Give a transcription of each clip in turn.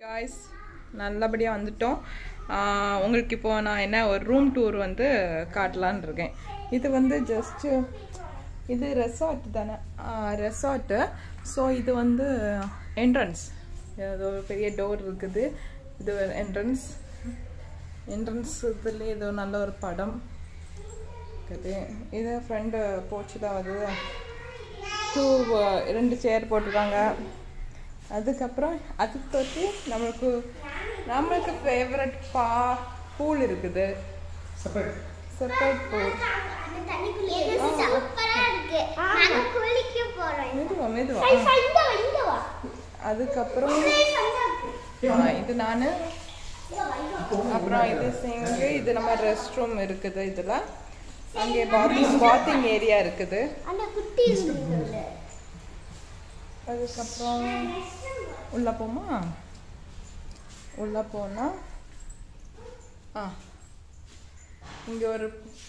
Guys நல்லபடியாக வந்துட்டோம் ஆஹ் உங்களுக்கு இப்போ நான் என்ன ஒரு ரூம் டூர் வந்து காட்டலான்னு இருக்கேன் இது வந்து ஜஸ்ட்டு இது ரெசார்ட் தானே ரெசார்ட்டு ஸோ இது வந்து என்ட்ரன்ஸ் இது ஒரு பெரிய டோர் இருக்குது இது என்ட்ரன்ஸ் என்ட்ரன்ஸ் இதுலேயே இது நல்ல ஒரு படம் இருக்குது இது ஃப்ரெண்டு போச்சு தான் வந்து டூ ரெண்டு சேர் போட்டிருக்காங்க அதுக்கப்புறம் அது தொட்டு நம்மளுக்கு நம்மளுக்கு ஃபேவரட் பா பூல் இருக்குது செப்பரேட் பூல் அந்த தண்ணிக்குள்ள இது சூப்பரா இருக்கு நாங்க குளிக்க போறோம் மெதுவா மெதுவா சரி, சரி, இங்க வா, இங்க வா. அதுக்கப்புறம் சரி, சரி, ஆ, இது நான் இங்க வா, இங்க வா. அப்புறம் இது சிங்கு இது நம்ம ரெஸ்ட் ரூம் இருக்குது இதில் அங்கே பாத்திங் பாத்திங் ஏரியா இருக்குது அந்த குட்டி இருந்தது அதுக்கப்புறம் உள்ள போமா உள்ள போனா ஆ இங்க ஒரு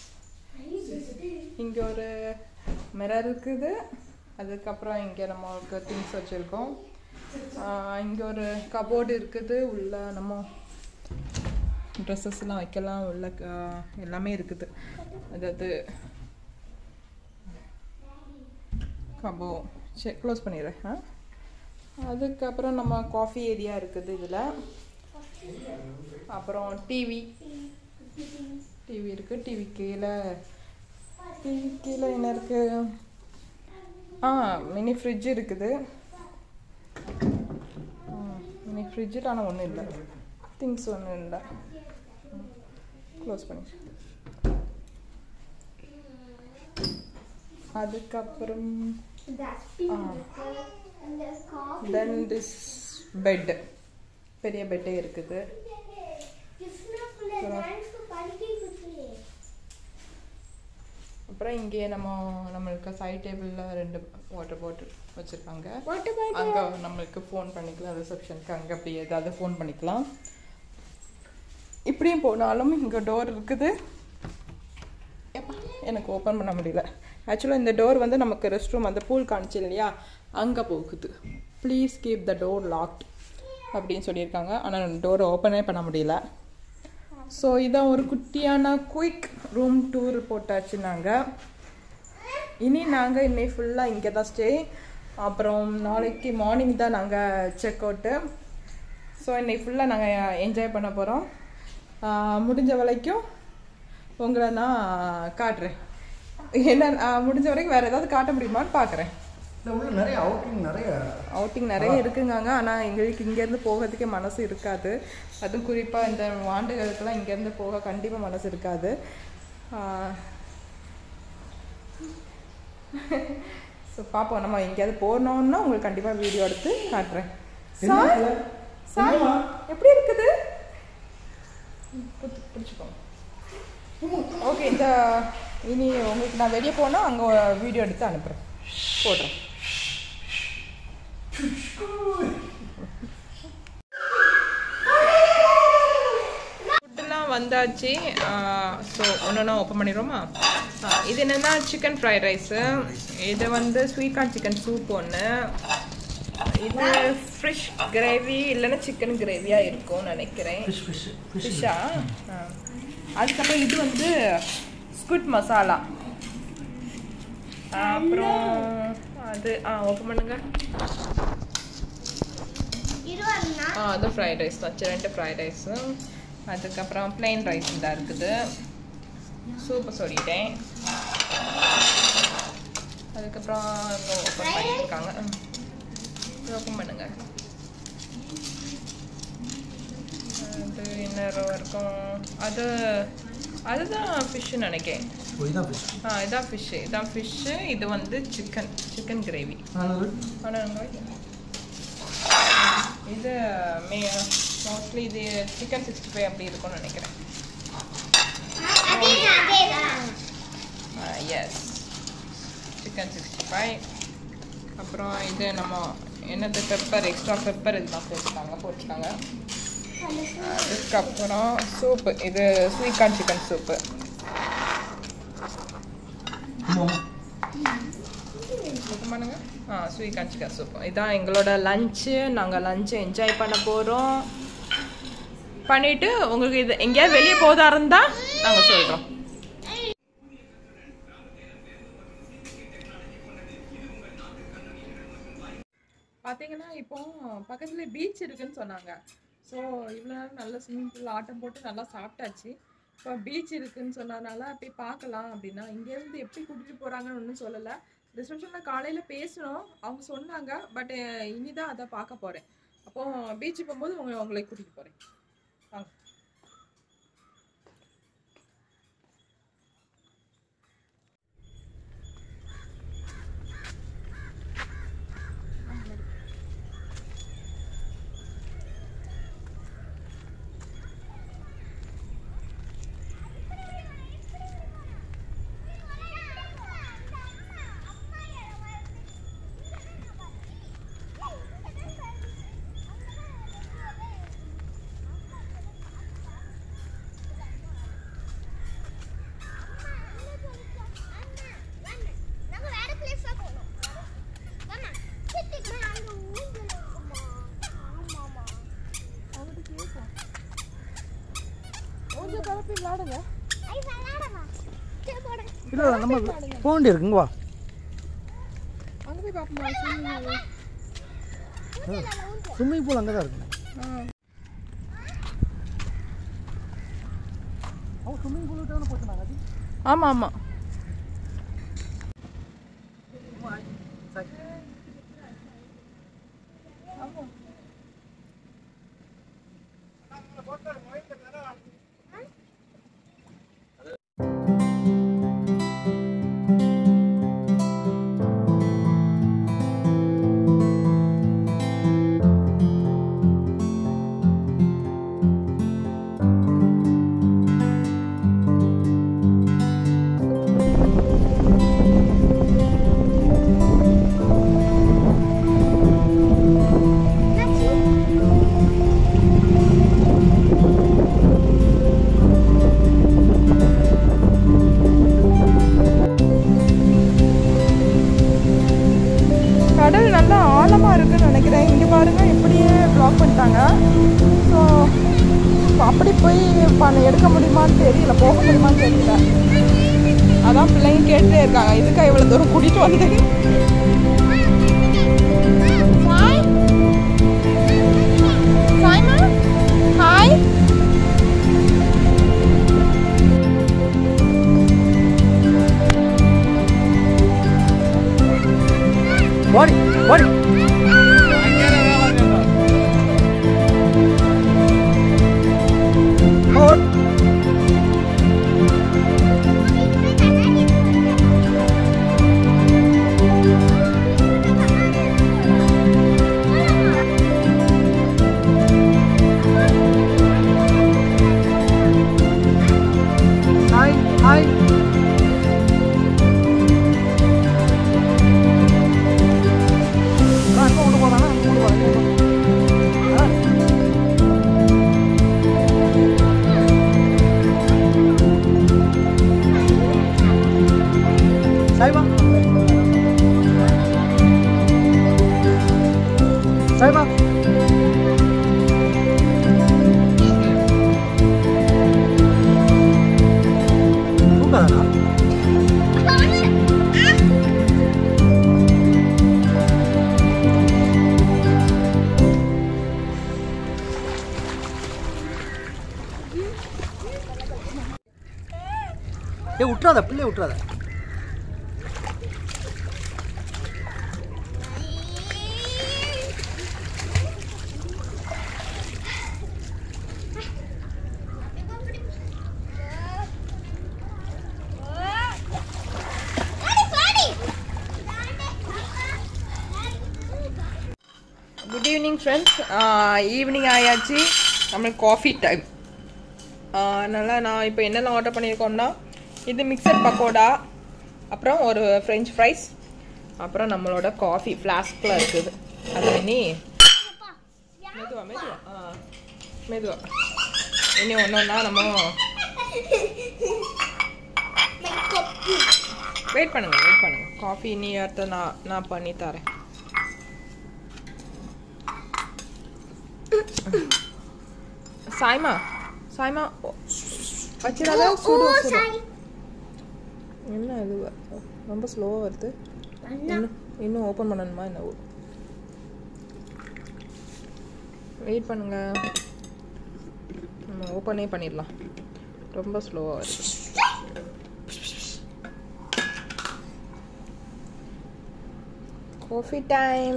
இங்க ஒரு மிரர் இருக்குது அதுக்கப்புறம் இங்க நம்மளுக்கு திங்ஸ் வச்சிருக்கோம் ஆ, இங்க ஒரு கபோர்டு இருக்குது உள்ள நம்ம ட்ரெஸ்ஸஸ்லாம் வைக்கலாம் உள்ள க- எல்லாமே இருக்குது அதாவது கபோ சரி க்ளோஸ் பண்ணிடுறேன் ஆ அதுக்கப்புறம் நம்ம காஃபி ஏரியா இருக்குது இதில் அப்புறம் டிவி டிவி இருக்குது டிவி கீழே டிவி கீழே என்ன இருக்குது ஆ மினி ஃப்ரிட்ஜ் இருக்குது மினி ஃப்ரிட்ஜில் ஆனால் ஒன்றும் இல்லை திங்ஸ் ஒன்றும் இல்லை க்ளோஸ் பண்ணிடுறேன் அதுக்கப்புறம் Dustbin இருக்கு. அந்த coffee. தென் திஸ் பெட் பெரிய பெட்டே இருக்குது கிருஷ்ணாக்குள்ள dance படிக்க குட்டி. அப்புறம் இங்கே நம்ம நம்மளுக்கு சைட் டேபிளில் ரெண்டு வாட்டர் பாட்டில் வச்சுருக்காங்க Water bottle. அங்கே நம்மளுக்கு ஃபோன் பண்ணிக்கலாம் ரிசப்ஷனுக்கு அங்கே அப்படி ஏதாவது ஃபோன் பண்ணிக்கலாம் இப்படியும் போனாலும் இங்கே டோர் இருக்குது ஏப்பா, எனக்கு ஓப்பன் பண்ண முடியல ஆக்சுவலாக இந்த டோர் வந்து நமக்கு ரெஸ்ட் ரூம் அந்த பூல் காமிச்சு இல்லையா அங்கே போகுது please keep the door locked அப்படின்னு சொல்லியிருக்காங்க ஆனால் டோரை ஓப்பனே பண்ண முடியல ஸோ இதான் ஒரு குட்டியான குயிக் ரூம் டூர் போட்டாச்சு நாங்கள் இனி நாங்கள் இன்னைக்கு ஃபுல்லாக இங்கே தான் ஸ்டே அப்புறம் நாளைக்கு மார்னிங் தான் நாங்கள் செக் அவுட்டு ஸோ இன்னைக்கு ஃபுல்லாக நாங்கள் என்ஜாய் பண்ண போகிறோம் முடிஞ்ச வரைக்கும் உங்களை நான் காட்டுறேன் என்ன ஆஹ் முடிஞ்ச வரைக்கும் வேறு ஏதாவது காட்ட முடியுமான்னு பார்க்குறேன் இந்த உள்ள நிறைய அவுட்டிங் நிறைய அவுட்டிங் நிறைய இருக்குங்காங்க ஆனால் எங்களுக்கு இங்கேருந்து போகிறதுக்கே மனசு இருக்காது அதுவும் குறிப்பாக இந்த வாண்டுகளுக்கெல்லாம் இங்கேருந்து போக கண்டிப்பாக மனசு இருக்காது ஸோ பார்ப்போம் நம்ம எங்கேயாவது போனோம்னா உங்களுக்கு கண்டிப்பாக வீடியோ எடுத்து காட்டுறேன் சாய் சாய் எப்படி இருக்குது புடி- பிடிச்சுக்கோங்க ஓகே இந்த இனி உங்களுக்கு நான் வெளியே போனால் அங்கே வீடியோ எடுத்து அனுப்புகிறேன் போடுறேன் ஃபுட்டெல்லாம் வந்தாச்சு ஸோ ஒன்று ஓப்பன் பண்ணிடுவோமா ஆ, இது என்னென்னா சிக்கன் ஃப்ரைட் ரைஸு இது வந்து ஸ்வீட் கார்ன் சிக்கன் சூப் ஒன்று இது ஃபிஷ் கிரேவி இல்லைன்னா சிக்கன் கிரேவியாக இருக்கும்னு நினைக்கிறேன் ஃபிஷ் ஃபிஷ் ஃபிஷ் ஃபிஷ்ஷா அதுக்கப்புறம் இது வந்து ஸ்குட் மசாலா அப்புறம் அது ஆ ஓப்பன் பண்ணுங்க இருபதுனா? ஆ அது ஃப்ரைட் ரைஸ் தான் சரி, ரெண்டு ஃப்ரைட் ரைஸு அதுக்கப்புறம் plain ரைஸ் தான் இருக்குது சூப்பர் சொல்லிட்டேன் அதுக்கப்புறம் ஓப்பன் பண்ணியிருக்காங்க ஓப்பன் பண்ணுங்க அது என்ன row இருக்கும் அது அதுதான் ஃபிஷ்ஷு நினைக்கிறேன் ஓ இதான் ஃபிஷ் ஆ இதான் ஃபிஷ்ஷு இதான் ஃபிஷ்ஷு இது வந்து சிக்கன் சிக்கன் கிரேவி நானூறு ஆனால் இது மே மோஸ்ட்லி இது சிக்கன் சிக்ஸ்டி ஃபைவ் அப்படி இருக்கும்னு நினைக்கிறேன் அதே அதேதான். எஸ் சிக்கன் சிக்ஸ்டி ஃபைவ் அப்புறம் இது நம்ம என்னது பெப்பர் எக்ஸ்ட்ரா பெப்பர் இதெல்லாம் போட்டுருக்காங்க போட்டுருக்காங்க அதுக்கப்புறம் சூப்பு இது ஸ்வீட் கார்ன் சிக்கன் சூப்பு ஆமாம் ஓப்பன் பண்ணுங்க ஆ ஸ்வீட் கார்ன் சிக்கன் சூப் இதான் எங்களோட லஞ்சு நாங்கள் லஞ்சை என்ஜாய் பண்ண போகிறோம் பண்ணிட்டு உங்களுக்கு இது எங்கேயாவது வெளியே போதா இருந்தால் நாங்கள் சொல்கிறோம் பார்த்தீங்கன்னா இப்போ பக்கத்துல பீச் இருக்குன்னு சொன்னாங்க ஸோ இவ்வளோ நேரம் நல்ல ஸ்விம்மிங் பூல் ஆட்டம் போட்டு நல்லா சாப்பிட்டாச்சு இப்போ பீச் இருக்குன்னு சொன்னதுனால போய் பார்க்கலாம் அப்படின்னா இங்கேருந்து எப்படி கூட்டிகிட்டு போகிறாங்கன்னு ஒன்றும் சொல்லலை ரிசப்ஷனில் காலையில் பேசணும் அவங்க சொன்னாங்க பட் இனிதான் அதை பார்க்க போகிறேன் அப்போ பீச் போகும்போது உங்களை உங்களை கூட்டிகிட்டு போகிறேன் வாங்க நாங்க வேற பிளேஸ் தான் போனோம் வாமா சிட்டிக்கு அங்க ஊஞ்சல் இருக்குமா ஆமாமா கொஞ்சம் கலப்பி விளாடுங்க ஐ விளையாடவா சரி போட இல்லை நம்ம போக வேண்டி இருக்குங்க வா அங்கே போய் பார்ப்போமா swimming pool. ஸ்விம்மிங் பூல் அங்கே தான் இருக்கு ஆ அவன் ஸ்விம்மிங் பூல் தானே போட்டுனாங்க அது ஆமாம் ஆமாம் கடல் நல்லா ஆழமாக இருக்குன்னு நினைக்கிறேன் இங்கே பாருங்க இப்படியே ப்ளாக் பண்ணிட்டாங்க ஸோ அப்படி போய் பண்ண எடுக்க முடியுமான்னு தெரியல போக முடியுமான்னு தெரியல அதான் பிள்ளைங்க கேட்டுட்டே இருக்காங்க இதுக்கா இவ்வளோ தூரம் கூட்டிகிட்டு வந்தேன் சாய் சாய்மா ஹாய் ஓடி ஓடி ஓடி ஹாய் ஹாய் அங்கே கொண்டு போகிறாங்க அங்கே கொண்டு போகிறாங்க ஆ சாய்பா சாய்பா தூக்காதா ஏ விட்றாத பிள்ளை விட்றாத குட் ஈவினிங் ஃப்ரெண்ட்ஸ் ஈவினிங் ஆயாச்சு நம்மளுக்கு காஃபி டைம் அதனால் நான் இப்போ என்னெல்லாம் ஆர்டர் பண்ணியிருக்கோம்னா இது மிக்சர் பக்கோடா அப்புறம் ஒரு ஃப்ரெஞ்ச் ஃப்ரைஸ் அப்புறம் நம்மளோட காஃபி ஃப்ளாஸ்கில் இருக்குது அது இனி மெதுவா மெதுவா ஆ மெதுவா இனி ஒன்று ஒன்றா நம்ம வெயிட் பண்ணுங்க வெயிட் பண்ணுங்க காஃபி நீ அடுத்த நான் நான் பண்ணி தரேன் சாய்மா சாய்மா ஓ, வச்சிடாத சுடு ஓ சுடு. சாரி என்ன இது வ- ரொம்ப ஸ்லோவாக வருது இன்னும் இன்னும் ஓப்பன் பண்ணணுமா என்ன வெயிட் பண்ணுங்க நம்ம ஓப்பனே பண்ணிடலாம் ரொம்ப ஸ்லோவாக வருது காஃபி டைம்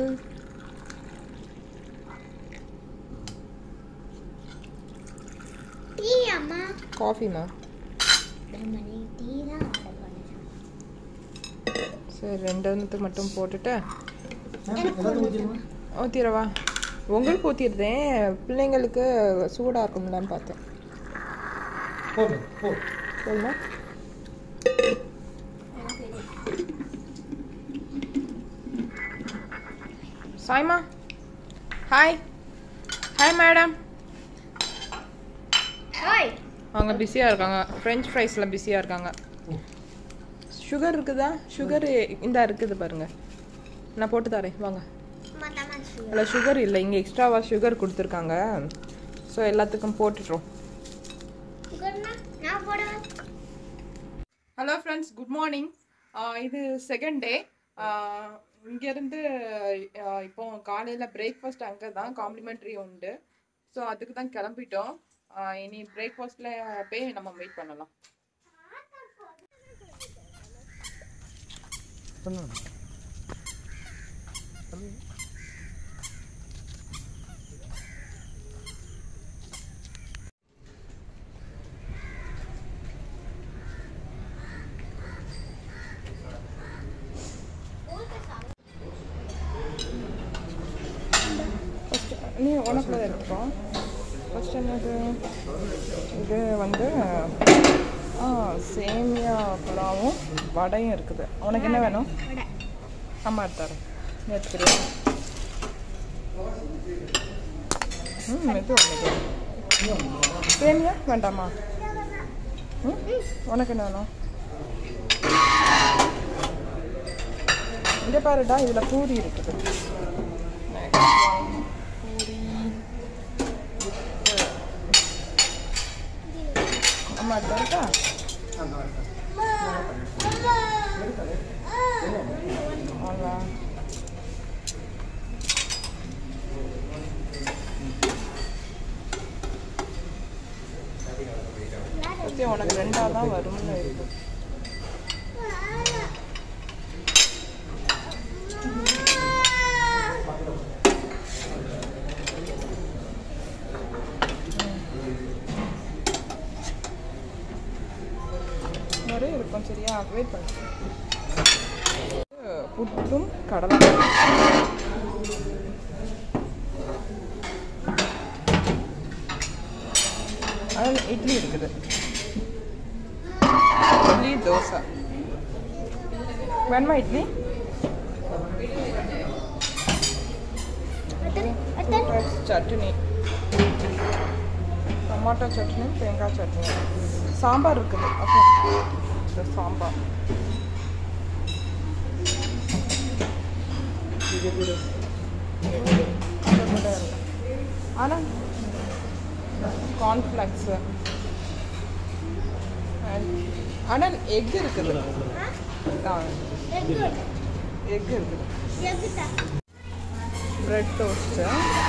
டீ அம்மா காஃபிமா மணி டீ தான் ஆர்டர் பண்ணேன் சரி ரெண்டு எண்ணத்துக்கு மட்டும் போட்டுட்டு எல்லாத்தையும் ஊற்றிடுமா ஊற்றிடவா உங்களுக்கு ஊற்றிடுறேன் பிள்ளைங்களுக்கு சூடாக இருக்கும்லான்னு பார்த்தேன் போடு போ சொல்லுமா சாய்மா ஹாய் ஹாய் மேடம் ஹாய் அவங்க பிஸியாக இருக்காங்க ஃப்ரெஞ்ச் ஃப்ரைஸில் பிஸியாக இருக்காங்க சுகர் இருக்குதா சுகர் இந்த இருக்குது பாருங்க நான் போட்டு தரேன் வாங்க மத்தமா சுகர் அதில் சுகர் இல்லை இங்கே எக்ஸ்ட்ராவாக சுகர் கொடுத்துருக்காங்க ஸோ எல்லாத்துக்கும் போட்டுட்றோம் சுகர்னா நான் போடுவேன் ஹலோ ஃப்ரெண்ட்ஸ் குட் மார்னிங் இது செகண்ட் டே இங்கேருந்து இப்போ காலையில் பிரேக்ஃபாஸ்ட் அங்கே தான் காம்ப்ளிமெண்ட்ரி உண்டு ஸோ அதுக்கு தான் கிளம்பிட்டோம் ஆஹ் இனி பிரேக்ஃபாஸ்ட்டில் போய் நம்ம வெயிட் பண்ணலாம் சொல்லுங்க ஃபஸ்ட்டு நீ உனக்குள்ள இருக்கோம் ஃபஸ்ட் என்னது இது வந்து ஆ சேமியா புலாவும் வடையும் இருக்குது உனக்கு என்ன வேணும் வடை அம்மா எடுத்தாரு எடுத்துக்கிறேன் ம் மெது மெது சேமியா வேண்டாமா ம் உனக்கு என்ன வேணும் இங்கே பாருடா இதில் பூரி இருக்குது Next one, பூரி with- அம்மா எடுத்தா இருக்கா அவ்வளோ சத்தியம் உனக்கு ரெண்டாக தான் வரும்னு இருக்கு நிறைய இருக்கும் சரியா வெயிட் பண்ணு புட்டும் கடலை அது இட்லி இருக்குது இட்லி தோசை வேணுமா இட்லி சட்னி டொமாட்டோ சட்னி தேங்காய் சட்னி சாம்பார் இருக்குது அப்போ இந்த சாம்பார் ஆனால் கார்ன்ஃப்ளெக்ஸு ஆனால் எக் இருக்குது ஆ எக் இருக்குது பிரெட் டோஸ்ட்டு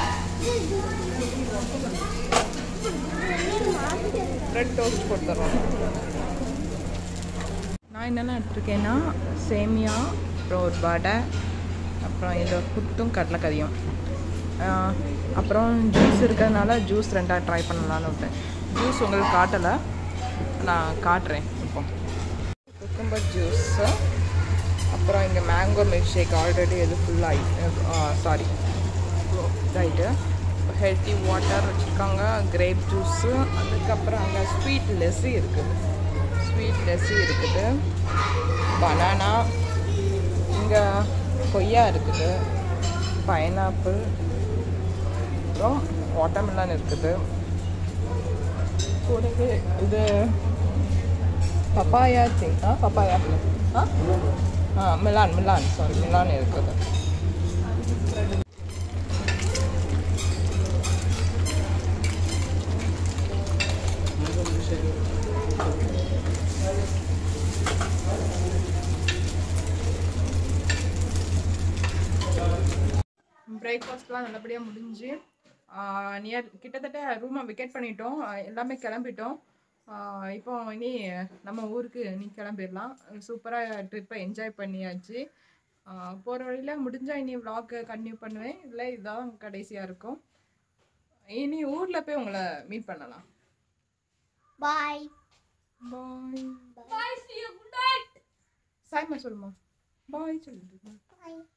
பிரெட் டோஸ்ட் கொடுத்துட்றோம் நான் என்னென்ன எடுத்திருக்கேன்னா சேமியா அப்புறம் ஒரு வடை அப்புறம் இது புட்டும் கடலைக்கறியும் ஆஹ் அப்புறம் ஜூஸ் இருக்கிறதுனால ஜூஸ் ரெண்டாக ட்ரை பண்ணலான்னு விட்டேன் ஜூஸ் உங்களுக்கு காட்டலை நான் காட்டுறேன் இப்போ குக்கும்பர் ஜூஸு அப்புறம் இங்கே மேங்கோ மில்க் ஷேக் ஆல்ரெடி இது ஃபுல்லாக சாரி இதாகிட்டு ஹெல்த்தி வாட்டர் வச்சுருக்காங்க கிரேப் ஜூஸு அதுக்கப்புறம் அங்கே ஸ்வீட் லெஸ்ஸி இருக்குது ஸ்வீட் லெஸ்ஸி இருக்குது பனானா இங்கே கொய்யா இருக்குது பைனாப்பிள் அப்புறம் வாட்டர்மெலன் இருக்குது கூடவே இது பப்பாயா திங் ஆ பப்பாயா ஆ ஆ மிலான் மிலான் சாரி மிலான் இருக்குது பிரேக்ஃபாஸ்ட்லாம் நல்லபடியாக முடிஞ்சு நியர் கிட்டத்தட்ட ரூமை விக்கெட் பண்ணிட்டோம் ஆஹ் எல்லாமே கிளம்பிட்டோம் ஆஹ் இப்போ இனி நம்ம ஊருக்கு நீ கிளம்பிடலாம் சூப்பராக ட்ரிப்பை என்ஜாய் பண்ணியாச்சு போகிற வழியில் முடிஞ்சால் இனி vlog கன்டினியூ பண்ணுவேன் இல்லை இதுதான் கடைசியாக இருக்கும் இனி ஊரில் போய் உங்களை மீட் பண்ணலாம் பாய் பாய் பாய் see you good night Saima சொல்லுமா பாய் சொல்லுங்க பாய்